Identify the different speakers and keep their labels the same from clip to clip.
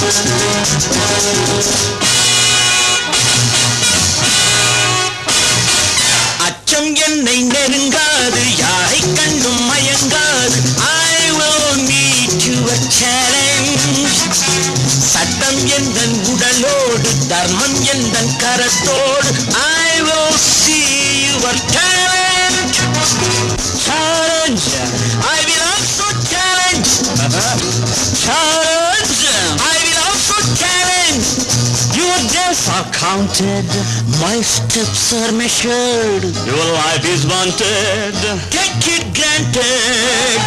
Speaker 1: அச்சம் என்னை நெருங்காது யாரை கண்டும் மயங்காது I will meet you a challenge சட்டம் எந்தன் உடலோடு தர்மம் எந்தன் கரத்தோடு I will see your talent challenge I will also challenge challenge I will also challenge your days are counted my steps are measured your life is wanted take it granted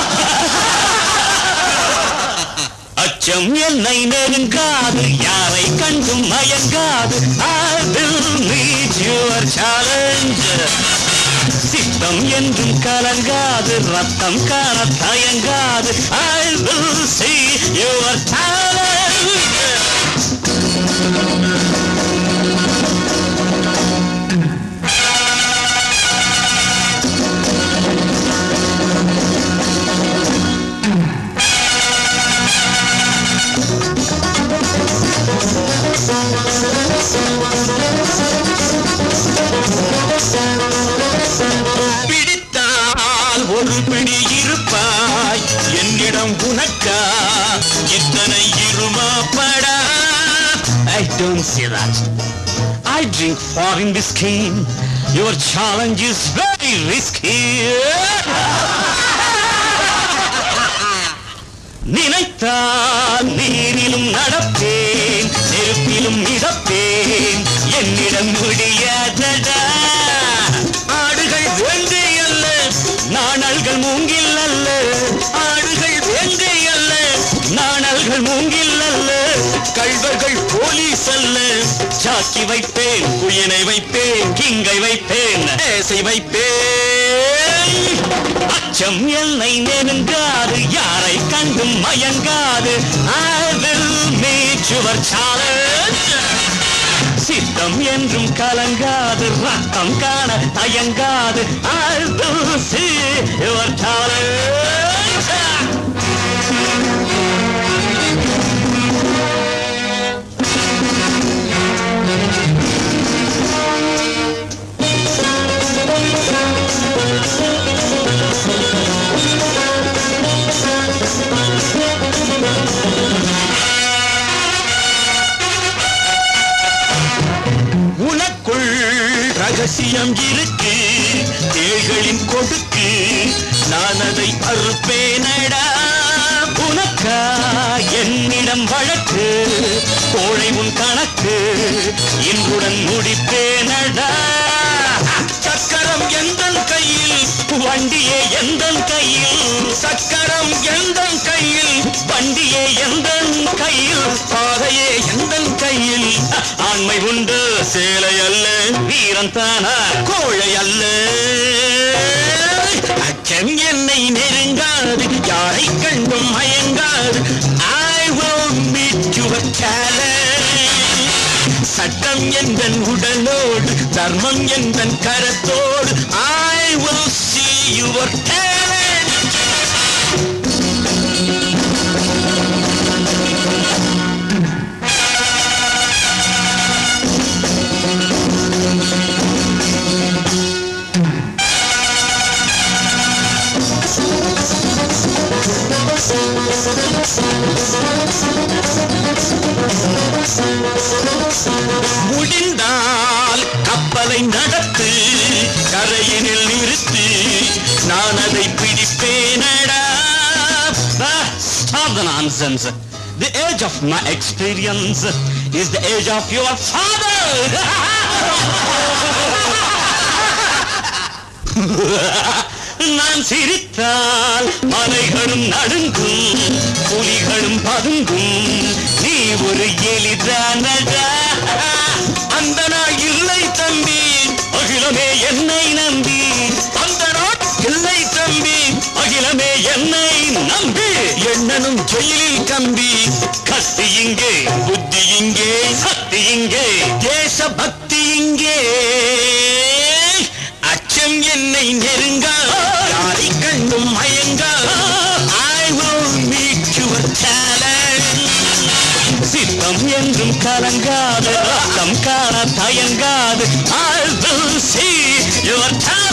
Speaker 1: அச்சம் என்னை நெருங்காது யாரை கண்டும் மயங்காது I will meet your challenge சித்தம் என்றும் கலங்காது ரத்தம் காண தயங்காது I will see your talent பிடித்தால் ஒரு பிடி இருப்பாய் என்னிடம் உனக்கா இத்தனை இருமாப்படா I don't see that. I drink foreign whiskey. Your challenge is very risky. நினைத்தால் நீரிலும் நடப்பேன் நெருப்பிலும் மிதப்பேன் என்னிடம் முடியாதடா ஆடுகள் வேங்கை அல்ல நாணல்கள் மூங்கில் அல்ல ஆடுகள் வேங்கை அல்ல நாணல்கள் மூங்கில் அல்ல கள்வர்கள் போலீஸ் அல்ல சாக்கி வைப்பேன் குயனை வைப்பேன் கிங்கை வைப்பேன் ஏசை வைப்பேன் அச்சம் என்னை நெருங்காது யாரை கண்டும் மயங்காது I will meet your challenge சித்தம் என்றும் கலங்காது ரத்தம் காண தயங்காது I will see your challenge உனக்குள் ரகசியம் இருக்கு தேள்களின் கொடுக்கு நான் அதை அறுப்பேனடா உனக்கா என்னிடம் வழக்கு கோழை உன் கணக்கு இன்றுடன் முடிப்பேனடா சக்கரம் எந்தன் கையில் வண்டியே எந்தன் கையில் சக்கரம் எந்தன் கையில் வண்டியே எந்தன் கையில் பாதையே எந்தன் கையில் ஆண்மை உண்டு சேலை அல்ல வீரன் தானா கோழை அல்ல அச்சம் என்னை நெருங்காது யாரை கண்டும் மயங்காது I will meet your challenge சட்டம் எந்தன் உடலோடு தர்மம் எந்தன் கரத்தோடு I will see your talent முடிந்தால் கப்பலை நடத்து கரையினில் நிறுத்து நான் அதை பிடிப்பேனடா Ah, Stop the nonsense. The age of my experience is the age of your father. நான் சிரித்தால் மலைகளும் நடுங்கும் புலிகளும் பதுங்கும் நீ ஒரு எளிதானடா அந்த நாள் இல்லை தம்பி அகிலமே என்னை நம்பி அந்த நாள் இல்லை தம்பி அகிலமே என்னை நம்பி எண்ணனும் ஜெயிலில் கம்பி கத்தி இங்கே புத்தி இங்கே சக்தி இங்கே தேச பக்தி இங்கே அச்சம் என்னை நெருங்கா யாரை கண்டும் மயங்கா I will meet your talent என்றும் கலங்காது ரத்தம் காண தயங்காது I will see your time